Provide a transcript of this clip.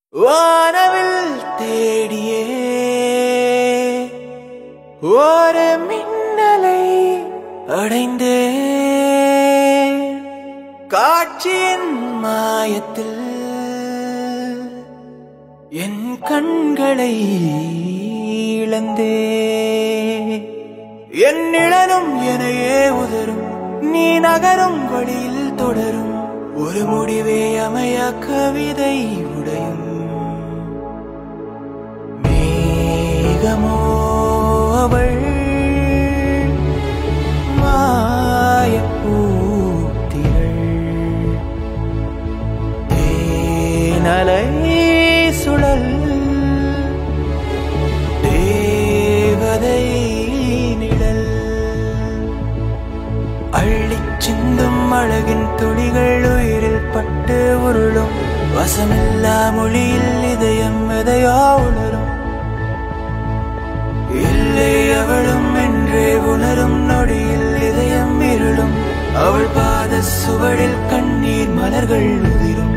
வானவில் தேடியே ஒரு மின்னலை அடைந்தே காட்சியின் மாயத்தில் என் கண்களை இழந்தே என் நிழலும் எனையே உதரும் நீ நகரும் வழியில் தொடரும் ஒரு முடிவே அமைய கவிதை உடையும் மேகமோ அவள் மாயப்பூத்திரள் தேனலை சுழல் தேவதை நிழல் அள்ளிச் சிந்தும் அழகின் துளிகள் உயிரில் பட்டு உருளும் வசமில்லா மொழியில் இதயம் எதையோ உணரும் இல்லை அவளும் என்றே உணரும் நொடியில் இதயம் இருளும் அவள் பாத சுவடில் கண்ணீர் மலர்கள் உதிரும்